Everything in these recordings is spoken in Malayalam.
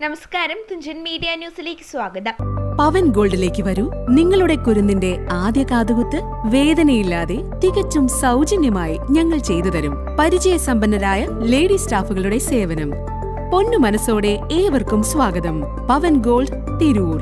നമസ്കാരം തുഞ്ചൻ മീഡിയ ന്യൂസിലേക്ക് സ്വാഗതം പവൻ ഗോൾഡിലേക്ക് വരൂ നിങ്ങളുടെ കുരുന്നിന്റെ ആദ്യ കാതുകുത്ത് വേദനയില്ലാതെ തികച്ചും സൗജന്യമായി ഞങ്ങൾ ചെയ്തു തരും പരിചയസമ്പന്നരായ ലേഡി സ്റ്റാഫുകളുടെ സേവനം പൊന്നു മനസ്സോടെ ഏവർക്കും സ്വാഗതം പവൻ ഗോൾഡ് തിരൂർ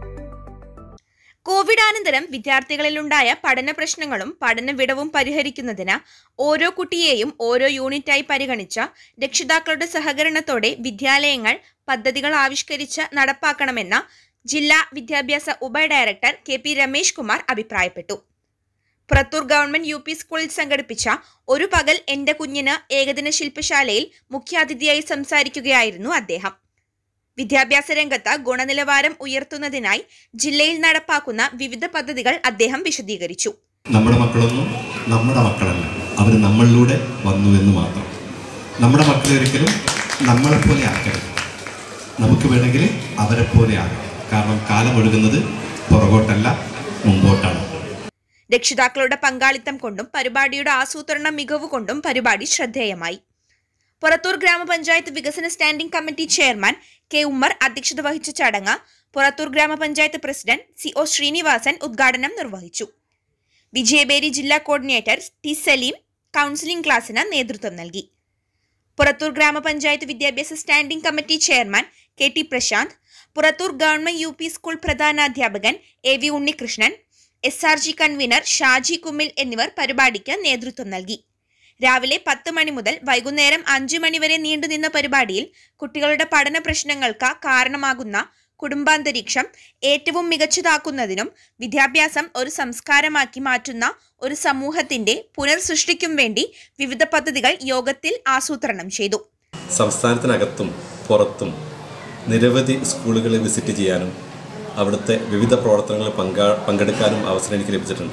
കോവിഡാനന്തരം വിദ്യാർത്ഥികളിലുണ്ടായ പഠന പ്രശ്നങ്ങളും പഠന വിടവും പരിഹരിക്കുന്നതിന് ഓരോ കുട്ടിയെയും ഓരോ യൂണിറ്റായി പരിഗണിച്ച രക്ഷിതാക്കളുടെ സഹകരണത്തോടെ വിദ്യാലയങ്ങൾ പദ്ധതികൾ ആവിഷ്കരിച്ച് നടപ്പാക്കണമെന്ന ജില്ലാ വിദ്യാഭ്യാസ ഉപ director K P Ramesh Kumar അഭിപ്രായപ്പെട്ടു പുറത്തൂർ ഗവൺമെന്റ് യു പി സ്കൂളിൽ സംഘടിപ്പിച്ച ഒരു പകൽ എന്റെ കുഞ്ഞിന് ഏകദിന ശില്പശാലയിൽ മുഖ്യാതിഥിയായി സംസാരിക്കുകയായിരുന്നു അദ്ദേഹം വിദ്യാഭ്യാസ രംഗത്ത് ഗുണനിലവാരം ഉയർത്തുന്നതിനായി ജില്ലയിൽ നടപ്പാക്കുന്ന വിവിധ പദ്ധതികൾ അദ്ദേഹം വിശദീകരിച്ചു നമ്മുടെ മക്കളൊന്നും നമ്മുടെ മക്കളല്ല അവർ നമ്മളിലൂടെ വന്നു എന്ന് മാത്രം നമ്മുടെ മക്കളെ ഒരിക്കലും നമ്മളെപ്പോലെ ആക്കരുത് നമുക്ക് വേണമെങ്കിൽ അവരെ പോലെ ആകാം കാരണം കാലം ഒഴുകുന്നത് പുറകോട്ടല്ല മുമ്പോട്ടാണ് രക്ഷിതാക്കളുടെ പങ്കാളിത്തം കൊണ്ടും പരിപാടിയുടെ ആസൂത്രണ മികവ് കൊണ്ടും പരിപാടി ശ്രദ്ധേയമായി പുറത്തൂർ ഗ്രാമപഞ്ചായത്ത് വികസന standing committee chairman K Ummer അധ്യക്ഷത വഹിച്ച ചടങ്ങ് പുറത്തൂർ ഗ്രാമപഞ്ചായത്ത് പ്രസിഡന്റ് സി ഒ ശ്രീനിവാസൻ ഉദ്ഘാടനം നിർവഹിച്ചു വിജയബേരി ജില്ലാ കോർഡിനേറ്റർ ടി സലീം കൗൺസിലിംഗ് ക്ലാസിന് നേതൃത്വം നൽകി പുറത്തൂർ ഗ്രാമപഞ്ചായത്ത് വിദ്യാഭ്യാസ standing committee chairman K T Prasanth Purathur government U P school പ്രധാനാധ്യാപകൻ A V Unnikrishnan S R G convener Shaji Kummil എന്നിവർ പരിപാടിക്ക് നേതൃത്വം നൽകി രാവിലെ പത്ത് മണി മുതൽ വൈകുന്നേരം അഞ്ചു മണിവരെ നീണ്ടുനിന്ന പരിപാടിയിൽ കുട്ടികളുടെ പഠന പ്രശ്നങ്ങൾക്ക് കാരണമാകുന്ന കുടുംബാന്തരീക്ഷം ഏറ്റവും മികച്ചതാക്കുന്നതിനും വിദ്യാഭ്യാസം ഒരു സംസ്കാരമാക്കി മാറ്റുന്ന ഒരു സമൂഹത്തിന്റെ പുനർസൃഷ്ടിക്കും വേണ്ടി വിവിധ പദ്ധതികൾ യോഗത്തിൽ ആസൂത്രണം ചെയ്തു സംസ്ഥാനത്തിനകത്തും പുറത്തും നിരവധി സ്കൂളുകൾ വിസിറ്റ് ചെയ്യാനും അവിടുത്തെ വിവിധ പ്രവർത്തനങ്ങളിൽ പങ്കാ പങ്കെടുക്കാനും അവസരം എനിക്ക് ലഭിച്ചിട്ടുണ്ട്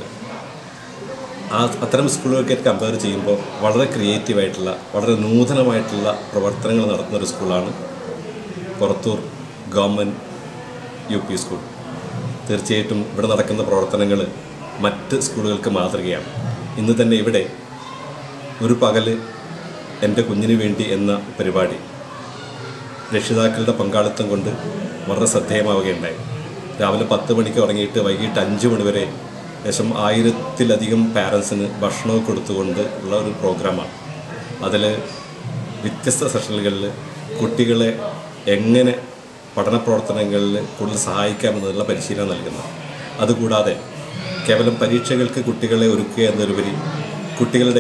ആ അത്തരം സ്കൂളുകൾക്ക് കമ്പയർ ചെയ്യുമ്പോൾ വളരെ ക്രിയേറ്റീവായിട്ടുള്ള വളരെ നൂതനമായിട്ടുള്ള പ്രവർത്തനങ്ങൾ നടത്തുന്ന ഒരു സ്കൂളാണ് Purathur government U P school തീർച്ചയായിട്ടും ഇവിടെ നടക്കുന്ന പ്രവർത്തനങ്ങൾ മറ്റ് സ്കൂളുകൾക്ക് മാതൃകയാണ് ഇന്ന് തന്നെ ഇവിടെ ഒരു പകല് എൻ്റെ കുഞ്ഞിന് വേണ്ടി എന്ന പരിപാടി രക്ഷിതാക്കളുടെ പങ്കാളിത്തം കൊണ്ട് വളരെ ശ്രദ്ധേയമാവുകയുണ്ടായി രാവിലെ പത്ത് മണിക്ക് ഉറങ്ങിയിട്ട് വൈകിട്ട് അഞ്ച് മണി വരെ ഏകദേശം ആയിരത്തിലധികം പാരൻസിന് ഭക്ഷണവും കൊടുത്തുകൊണ്ട് ഉള്ള ഒരു പ്രോഗ്രാമാണ് അതിൽ വ്യത്യസ്ത സെഷനുകളിൽ കുട്ടികളെ എങ്ങനെ പഠന പ്രവർത്തനങ്ങളിൽ കൂടുതൽ സഹായിക്കാമെന്നുള്ള പരിശീലനം നൽകുന്നത് അതുകൂടാതെ കേവലം പരീക്ഷകൾക്ക് കുട്ടികളെ ഒരുക്കുക എന്നതിലുപരി കുട്ടികളുടെ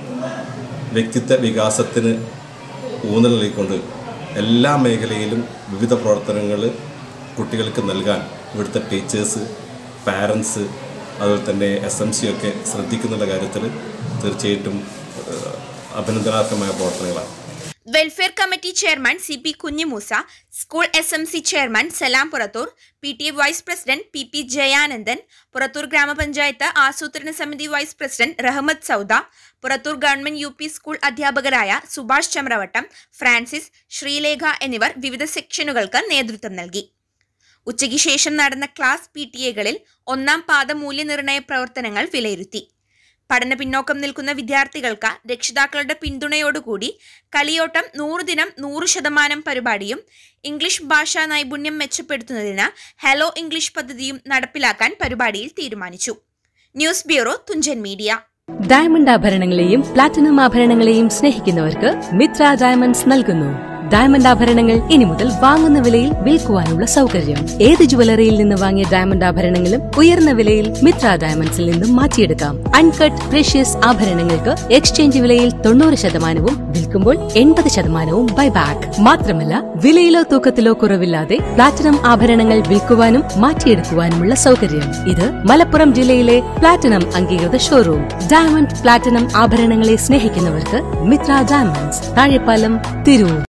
വ്യക്തിത്വ വികാസത്തിന് ഊന്നൽ നൽകിക്കൊണ്ട് എല്ലാ മേഖലയിലും വിവിധ പ്രവർത്തനങ്ങൾ കുട്ടികൾക്ക് നൽകാൻ ഇവിടുത്തെ ടീച്ചേഴ്സ് പാരൻസ് അതുപോലെ തന്നെ എസ് എം സി ഒക്കെ ശ്രദ്ധിക്കുന്നുള്ള കാര്യത്തിൽ തീർച്ചയായിട്ടും ഏഹ്, അഭിനന്ദനാർഹമായ പ്രവർത്തനങ്ങളാണ് welfare committee chairman C P Kunhimoosa school S M C chairman Salam Purathur P T A vice president P P Jayanandan Purathur ഗ്രാമപഞ്ചായത്ത് ആസൂത്രണ സമിതി vice president Rahmath Sauda Purathur government U P school അധ്യാപകരായ സുഭാഷ് ചമ്രവട്ടം ഫ്രാൻസിസ് ശ്രീലേഖ എന്നിവർ വിവിധ സെക്ഷനുകൾക്ക് നേതൃത്വം നൽകി ഉച്ചയ്ക്ക് ശേഷം നടന്ന ക്ലാസ് പി ടി എകളിൽ ഒന്നാം പാദ മൂല്യനിർണ്ണയ പ്രവർത്തനങ്ങൾ വിലയിരുത്തി പഠന പിന്നോക്കം നിൽക്കുന്ന വിദ്യാർത്ഥികൾക്ക് രക്ഷിതാക്കളുടെ പിന്തുണയോടുകൂടി കളിയോട്ടം നൂറ് ദിനം നൂറ് ശതമാനം പരിപാടിയും ഇംഗ്ലീഷ് ഭാഷാ നൈപുണ്യം മെച്ചപ്പെടുത്തുന്നതിന് ഹലോ ഇംഗ്ലീഷ് പദ്ധതിയും നടപ്പിലാക്കാൻ പരിപാടിയിൽ തീരുമാനിച്ചു news bureau Thunchan media diamond ആഭരണങ്ങളെയും പ്ലാറ്റിനം ആഭരണങ്ങളെയും സ്നേഹിക്കുന്നവർക്ക് മിത്ര ഡയമണ്ട്സ് നൽകുന്നു ഡയമണ്ട് ആഭരണങ്ങൾ ഇനി മുതൽ വാങ്ങുന്ന വിലയിൽ വിൽക്കുവാനുള്ള സൗകര്യം ഏത് ജുവലറിയിൽ നിന്ന് വാങ്ങിയ ഡയമണ്ട് ആഭരണങ്ങളും ഉയർന്ന വിലയിൽ മിത്ര ഡയമണ്ട്സിൽ നിന്നും മാറ്റിയെടുക്കാം അൺകട്ട് പ്രഷ്യസ് ആഭരണങ്ങൾക്ക് എക്സ്ചേഞ്ച് വിലയിൽ തൊണ്ണൂറ് ശതമാനവും വിൽക്കുമ്പോൾ എൺപത് ശതമാനവും ബൈബാക്ക് മാത്രമല്ല വിലയിലോ തൂക്കത്തിലോ കുറവില്ലാതെ പ്ലാറ്റിനം ആഭരണങ്ങൾ വിൽക്കുവാനും മാറ്റിയെടുക്കുവാനുമുള്ള സൗകര്യം ഇത് മലപ്പുറം ജില്ലയിലെ പ്ലാറ്റിനം അംഗീകൃത ഷോറൂം ഡയമണ്ട് പ്ലാറ്റിനം ആഭരണങ്ങളെ സ്നേഹിക്കുന്നവർക്ക് മിത്ര ഡയമണ്ട്സ് താഴെപ്പാലം തിരൂർ